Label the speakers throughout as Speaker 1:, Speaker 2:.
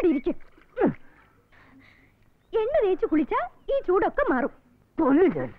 Speaker 1: ഇരിക്കും എണ്ണ തേച്ച് കുളിച്ചാ ഈ ചൂടൊക്കെ മാറും
Speaker 2: കൊല്ലു ഞാൻ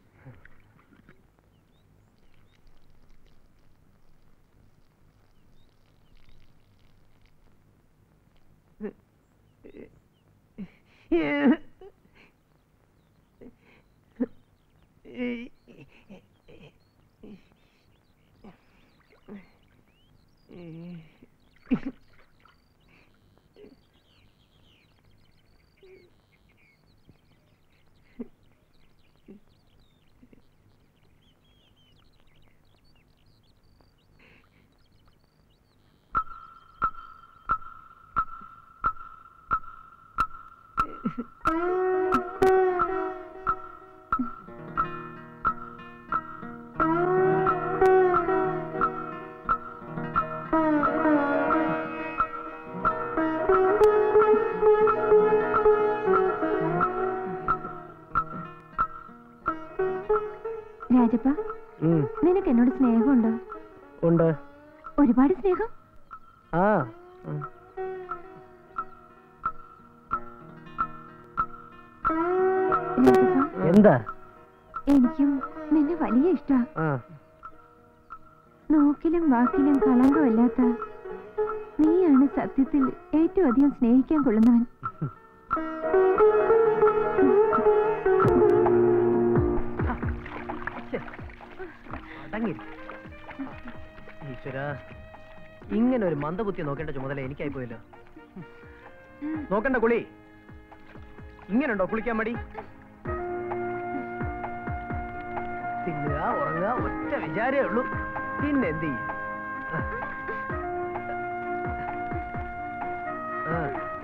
Speaker 1: രാജപ്പ
Speaker 2: ഉം,
Speaker 1: നിനക്ക് എന്നോട് സ്നേഹമുണ്ടോ
Speaker 2: ഉണ്ട്
Speaker 1: ഒരുപാട് സ്നേഹം
Speaker 2: ആ ഉം.
Speaker 1: രാജപ്പ
Speaker 2: എന്താ
Speaker 1: എനിക്കും നിന്നെ വലിയ ഇഷ്ടാ
Speaker 2: ആ
Speaker 1: നോക്കിലും വാക്കിലും കളങ്കമല്ലാത്ത നീയാണ് സത്യത്തിൽ ഏറ്റവും അധികം സ്നേഹിക്കാൻ കൊള്ളുന്നവൻ
Speaker 2: അടങ്ങി ഈശ്വര ഇങ്ങനെ ഒരു മന്ദബുദ്ധി നോക്കേണ്ട ചുമതല എനിക്കായി പോയല്ലോ നോക്കണ്ട കുളി ഇങ്ങനുണ്ടോ കുളിക്കാൻ മടി തിന്നുക ഉറങ്ങുക ഒറ്റ വിചാരേ ഉള്ളൂ പിന്നെ എന്ത് ചെയ്യും ആ.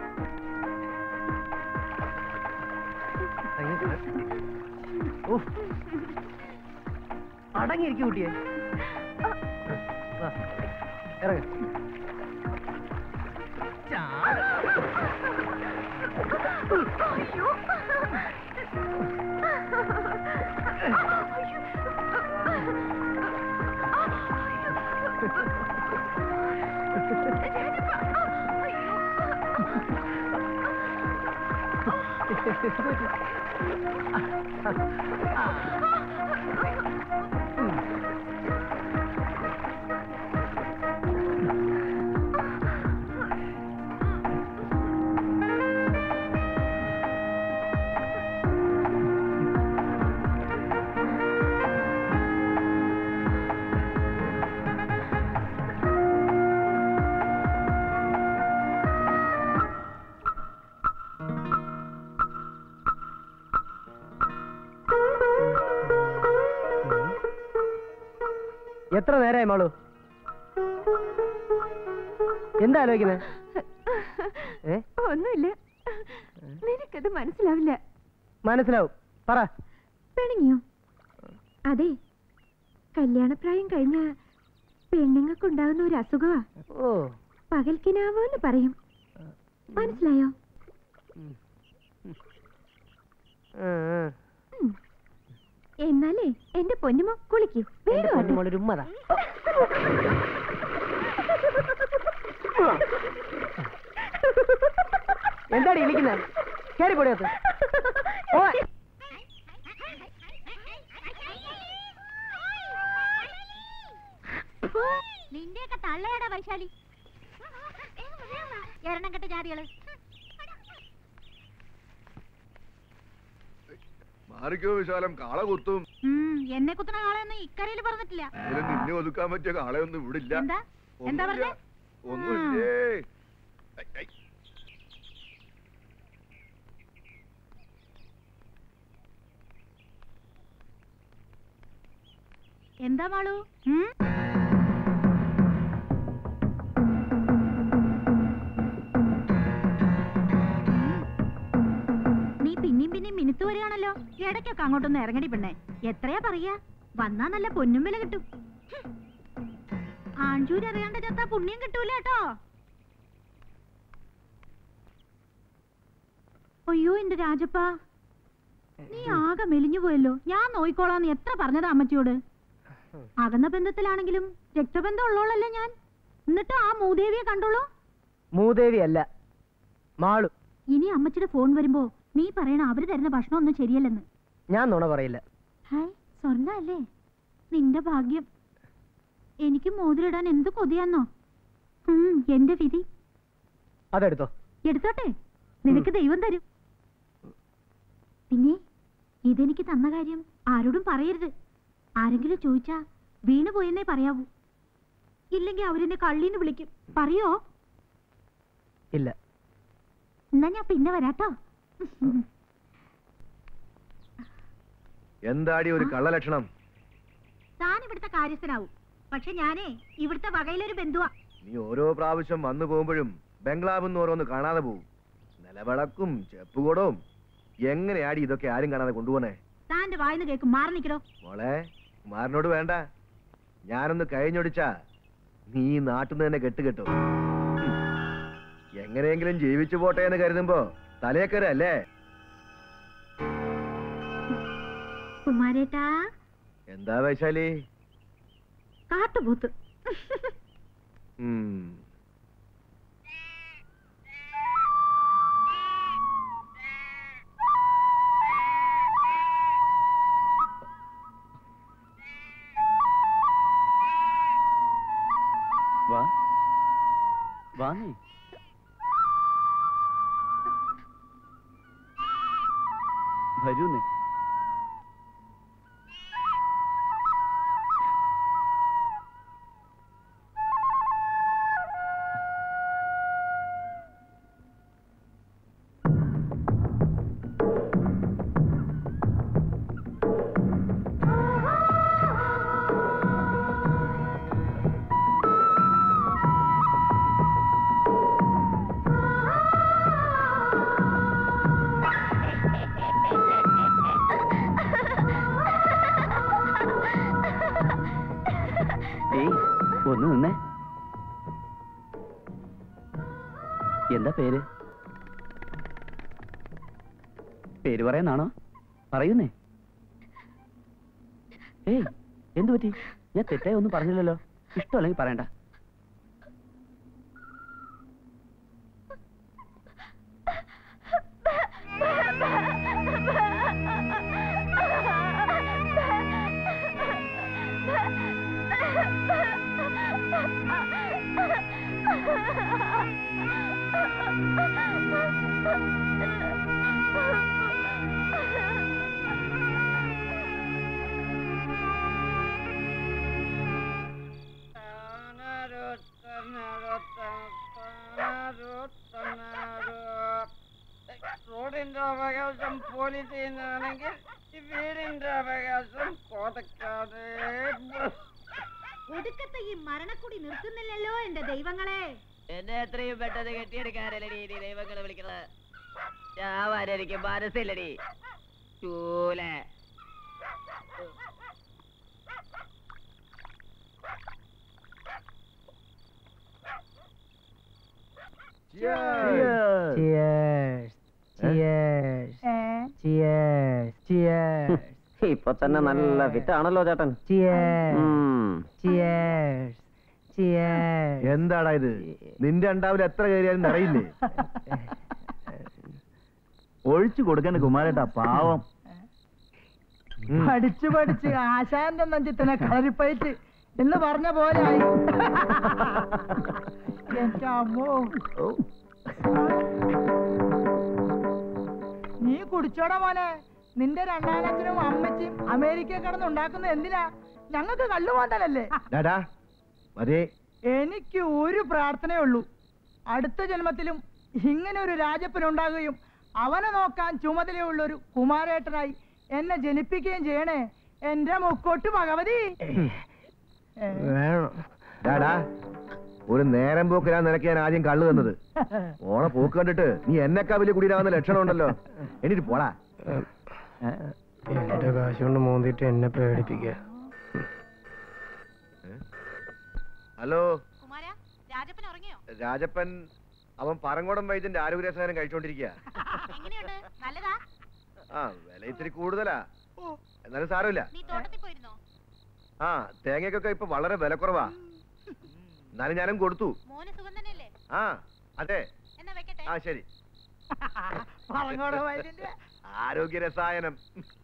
Speaker 2: അങ്ങ് ഉഫ്. അടങ്ങിയിരിക്കും കുട്ടിയെ വാ, ഇറങ്ങ് ചാട്. എത്ര നേരമായി മാളു എന്താ ആലോചിക്കുന്നത് ഏ
Speaker 1: ഒന്നുമില്ല നിനക്കത് മനസ്സിലാവില്ല
Speaker 2: മനസ്സിലാവും പറ
Speaker 1: പിണങ്ങിയോ അതെ കല്യാണപ്രായം കഴിഞ്ഞ പെണ്ണുങ്ങൾക്കുണ്ടാകുന്ന ഒരു അസുഖമാ
Speaker 2: ഓ
Speaker 1: പകൽക്കിനാവ് എന്ന് പറയും മനസ്സിലായോ
Speaker 2: ആ, ആ.
Speaker 1: ഉം. എന്നാലേ എന്റെ പൊന്നുമോ കുളിക്ക്
Speaker 2: എന്റെ
Speaker 1: വേഗം ആട്ടെ.
Speaker 2: പൊന്നുമോളൊരു ഉമ്മതാ എന്താടി ഇരിക്കുന്നത് കയറി പൊടിയത്ത് ഓ
Speaker 3: നിന്റെയൊക്കെ തള്ളയടാ വൈശാലി എരണം കെട്ട ജാതികള്
Speaker 4: മാറിക്കോ വിശാലം കാള കുത്തും
Speaker 3: എന്നെ കുത്തണ കാളയൊന്നും ഇക്കരയിൽ പറഞ്ഞിട്ടില്ല
Speaker 4: ഇതിൽ നിന്നെ ഒതുക്കാൻ പറ്റിയ കാളയൊന്നും ഇവിടെ ഇല്ല
Speaker 3: എന്താ എന്താ
Speaker 4: ഒന്നുമില്ല.
Speaker 3: പറഞ്ഞേ
Speaker 4: ഒന്നുമില്ലേ ഐ, ഐ.
Speaker 3: എന്താ മാളു ഉം? നീ പിന്നെയും പിന്നെയും മിനുത്തു വരികയാണല്ലോ ഇടയ്ക്കൊക്കെ അങ്ങോട്ടൊന്ന് ഇറങ്ങടി പെണ്ണെ എത്രയാ പറയാ വന്നാ നല്ല പൊന്നും വില കിട്ടും ഹും. ആൺചൂര് അറിയാണ്ട് ചത്താ പുണ്യം കിട്ടൂല കേട്ടോ അയ്യോ എന്റെ രാജപ്പ നീ ആകെ മെലിഞ്ഞു പോയല്ലോ ഞാൻ നോയിക്കോളാന്ന് എത്ര പറഞ്ഞതാ അമ്മച്ചിയോട് അകന്ന ബന്ധത്തിലാണെങ്കിലും രക്തബന്ധം ഉള്ളോളല്ലേ ഞാൻ എന്നിട്ട് ആ മൂദേവിയെ കണ്ടോളൂ
Speaker 2: മൂദേവി അല്ല മാളു
Speaker 3: ഇനി അമ്മച്ചിയുടെ ഫോൺ വരുമ്പോ നീ പറയണ അവര് തരുന്ന ഭക്ഷണം ഒന്നും ശരിയല്ലെന്ന്
Speaker 2: ഞാൻ നുണ പറയില്ല
Speaker 3: ഹായ് സ്വർണ്ണ അല്ലേ നിന്റെ ഭാഗ്യം എനിക്ക് മോതിരിടാൻ എന്ത് കൊതിയാന്നോ ഉം, എന്റെ വിധി
Speaker 2: അതെടുത്തോ
Speaker 3: എടുത്തോട്ടെ നിനക്ക് ദൈവം തരും പിന്നെ ഇതെനിക്ക് തന്ന കാര്യം ആരോടും പറയരുത് ആരെങ്കിലും ചോദിച്ചാ വീണു പോയെന്നേ പറയാവൂ ഇല്ലെങ്കിൽ അവരെന്നെ കള്ളീന്ന് വിളിക്കും പറയോ
Speaker 2: ഇല്ല
Speaker 3: എന്നാ ഞാൻ പിന്നെ വരാട്ടോ
Speaker 4: എന്താടി ഒരു കള്ളലക്ഷണം
Speaker 3: താൻ ഇവിടുത്തെ കാര്യസ്ഥനാവും പക്ഷെ ഞാനേ ഇവിടുത്തെ വകയിലൊരു ബന്ധുവാ
Speaker 4: നീ ഓരോ പ്രാവശ്യം വന്നു പോകുമ്പോഴും ബംഗ്ലാവിൽ നിന്ന് ഓരോന്ന് കാണാതെ പോവും നിലവിളക്കും ചെപ്പുകൂടവും എങ്ങനെയാടി ഇതൊക്കെ ആരും കാണാതെ കൊണ്ടുപോണേ
Speaker 3: താന്റെ വായിന്ന് കേൾക്കും മാറി നിൽക്കണോ
Speaker 4: മോളെ കുമാരനോട് വേണ്ട ഞാനൊന്ന് കഴിഞ്ഞൊടിച്ചാ നീ ഈ നാട്ടിൽ നിന്ന് തന്നെ കെട്ടുകെട്ടോ എങ്ങനെയെങ്കിലും ജീവിച്ചു പോട്ടെ എന്ന് കരുതുമ്പോ തലയേക്കര അല്ലേ
Speaker 3: കുമാരേട്ടാ
Speaker 4: എന്താ വൈശാലി
Speaker 3: കാട്ടുപോത്ത്
Speaker 4: ഉം.
Speaker 5: വാ വാ നീ വരൂ നീ ഏയ് ഒന്ന് നിന്നേ എന്താ പേര് പേര് പറയാനാണോ പറയുന്നേ ഏയ് എന്തു പറ്റി ഞാൻ തെറ്റായി ഒന്നും പറഞ്ഞില്ലല്ലോ ഇഷ്ടമല്ലെങ്കിൽ പറയണ്ട
Speaker 6: റോഡിന്റെ അവകാശം പോലീസിനാണെങ്കിൽ ഈ വീടിന്റെ അവകാശം കോതക്കാതെ
Speaker 3: ഒടുക്കത്തെ ഈ മരണക്കുടി നിർത്തുന്നില്ലല്ലോ എന്റെ ദൈവങ്ങളെ
Speaker 6: എന്നെ എത്രയും പെട്ടെന്ന് കെട്ടിയെടുക്കാനല്ലടി നീ ദൈവങ്ങളെ വിളിക്കണത് ചാവാൻ എനിക്ക് മനസ്സില്ലടി ചൂലെ
Speaker 2: Cheers. Cheers. Cheers. Cheers.
Speaker 5: ഇപ്പൊ തന്നെ നല്ല ഫിറ്റാണല്ലോ ചേട്ടൻ
Speaker 2: Cheers.
Speaker 5: ഉം.
Speaker 2: Cheers. Cheers.
Speaker 4: എന്താടാ ഇത് നിന്റെ അണ്ടാവിൽ എത്ര കയറിയാലും അറിയില്ലേ
Speaker 5: ഒഴിച്ചു കൊടുക്കണ്ട കുമാരേട്ടാ പാവം
Speaker 4: ഉം.
Speaker 2: പഠിച്ചു പഠിച്ച് ആശാന്റെ നെഞ്ചത്തിനെ കളരിപ്പയറ്റ് എന്ന് പറഞ്ഞ പോലെ ആയി എന്റെ അമ്മോ നീ കുടിച്ചോടാ മോനെ നിന്റെ രണ്ടാനച്ഛനും അമ്മച്ചിയും അമേരിക്ക കിടന്ന് ഉണ്ടാക്കുന്ന എന്തിനാ ഞങ്ങൾക്ക് കള്ളു പോന്തലല്ലേ
Speaker 4: ഡാടാ മതി
Speaker 2: എനിക്ക് ഒരു പ്രാർത്ഥനയേ ഉള്ളൂ അടുത്ത ജന്മത്തിലും ഇങ്ങനെ ഒരു രാജപ്പൻ ഉണ്ടാകുകയും അവനെ നോക്കാൻ ചുമതലയുള്ളൊരു കുമാരേട്ടനായി എന്നെ ജനിപ്പിക്കുകയും ചെയ്യണേ എന്റെ മുക്കോട്ട് ഭഗവതി
Speaker 4: ഡാടാ ഒരു നേരം പോക്കിനാ നിനക്ക് ഞാൻ ആദ്യം കള്ളു തന്നത് ഓണ പോക്ക് കണ്ടിട്ട് നീ എന്നെക്കാ വലിയ കുടിയിലാവുന്ന ലക്ഷണം ഉണ്ടല്ലോ എന്നിട്ട് പോടാ
Speaker 2: എന്റെ കാശ് കൊണ്ട് മോന്തിട്ട് എന്നെ പേടിപ്പിക്കുക
Speaker 4: ഹലോ
Speaker 3: കുമാര രാജപ്പൻ ഉറങ്ങിയോ
Speaker 4: രാജപ്പൻ അവൻ പറങ്കോടം വൈദ്യന്റെ ആരോഗ്യരസായനം കഴിച്ചോണ്ടിരിക്കുക
Speaker 3: എങ്ങനെയുണ്ട് നല്ലതാ
Speaker 4: ആ വില ഇത്തിരി കൂടുതലാ എന്നാലും സാരമില്ല
Speaker 3: നീ തോട്ടത്തിൽ പോയിരുന്നോ
Speaker 4: ആ തേങ്ങയ്ക്കൊക്കെ ഇപ്പൊ വളരെ വില കുറവാ എന്നാലും ഞാനും കൊടുത്തു
Speaker 3: മോന് സുഖം തന്നെയല്ലേ
Speaker 4: ആ അതെ
Speaker 3: എന്നാ വെക്കട്ടെ
Speaker 6: പോട്ടെ
Speaker 4: ആ ശരി
Speaker 2: പറഞ്ഞോടോ വൈദ്യന്റെ
Speaker 4: ആരോഗ്യ രസായനം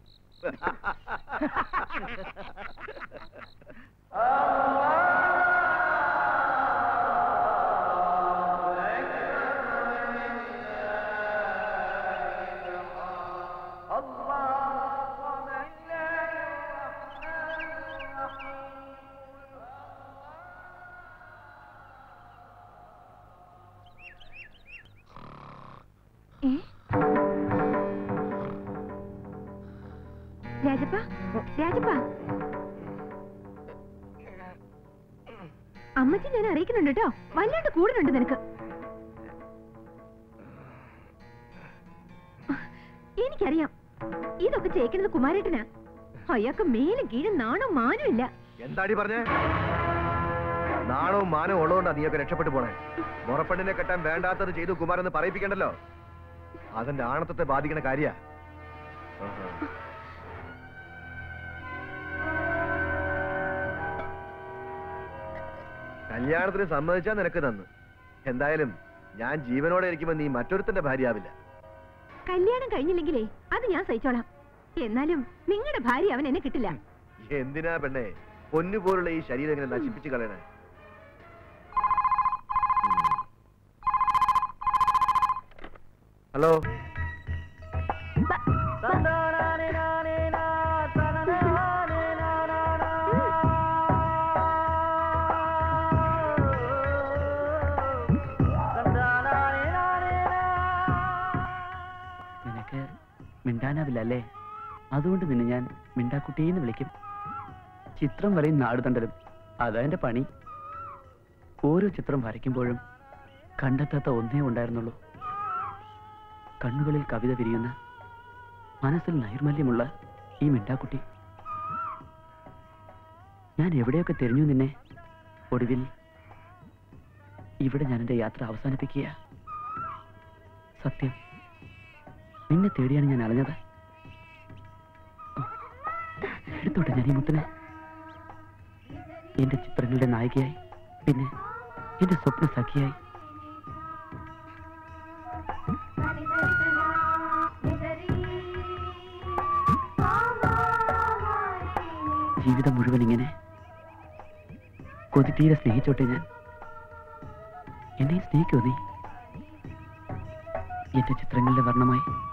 Speaker 1: ഏ? രാജപ്പ രാജപ്പ അമ്മച്ചി ഞാൻ അറിയിക്കുന്നുണ്ട് കേട്ടോ വല്ലാണ്ട് കൂടുന്നുണ്ട് നിനക്ക് എനിക്കറിയാം ഇതൊക്കെ ചേക്കുന്നത് കുമാരേട്ടനാ അയാൾക്ക് മേലും കീഴും നാണോ മാനും ഇല്ല
Speaker 4: എന്താടി പറഞ്ഞേ നാണവും മാനവും ഉള്ളതുകൊണ്ടാ നീയൊക്കെ രക്ഷപ്പെട്ടു പോണേ മുറപ്പെണ്ണിനെ കെട്ടാൻ വേണ്ടാത്തത് ചെയ്തു കുമാരെന്ന് പറയിപ്പിക്കണ്ടല്ലോ അതെന്റെ ആണത്തത്തെ ബാധിക്കണ കാര്യ കല്യാണത്തിന് സമ്മതിച്ചാ നിനക്ക് തന്നു എന്തായാലും ഞാൻ ജീവനോടെ ഇരിക്കുമ്പോ നീ മറ്റൊരുത്തന്റെ ഭാര്യയാവില്ല
Speaker 1: കല്യാണം കഴിഞ്ഞില്ലെങ്കിലേ അത് ഞാൻ സഹിച്ചോളാം എന്നാലും നിങ്ങളുടെ ഭാര്യ അവൻ എന്നെ കിട്ടില്ല
Speaker 4: എന്തിനാ പെണ്ണെ പൊന്നുപോലുള്ള ഈ ശരീരം ഇങ്ങനെ നശിപ്പിച്ച് കളയണേ ഹലോ
Speaker 5: നിനക്ക് മിണ്ടാനാവില്ല അല്ലേ അതുകൊണ്ട് നിന്നെ ഞാൻ മിണ്ടാക്കുട്ടീന്ന് വിളിക്കും ചിത്രം വരയും നാട് തണ്ടലും അതാ എന്റെ പണി ഓരോ ചിത്രം വരയ്ക്കുമ്പോഴും കണ്ടെത്താത്ത ഒന്നേ ഉണ്ടായിരുന്നുള്ളൂ കണ്ണുകളിൽ കവിത വിരിയുന്ന മനസ്സിൽ നൈർമല്യമുള്ള ഈ മിണ്ടാക്കുട്ടി ഞാൻ എവിടെയൊക്കെ തിരഞ്ഞു നിന്നെ ഒടുവിൽ ഇവിടെ ഞാൻ എന്റെ യാത്ര അവസാനിപ്പിക്കുക സത്യം നിന്നെ തേടിയാണ് ഞാൻ അറിഞ്ഞത് എടുത്തോട്ടെ ഞാൻ ഈ മുത്തിനെ എന്റെ ചിത്രങ്ങളുടെ നായികയായി പിന്നെ എന്റെ സ്വപ്ന സഖിയായി ജീവിതം മുഴുവൻ ഇങ്ങനെ കൊതി തീരെ സ്നേഹിച്ചോട്ടെ ഞാൻ എന്നെ സ്നേഹിക്കോ നീ എന്റെ ചിത്രങ്ങളുടെ വർണ്ണമായി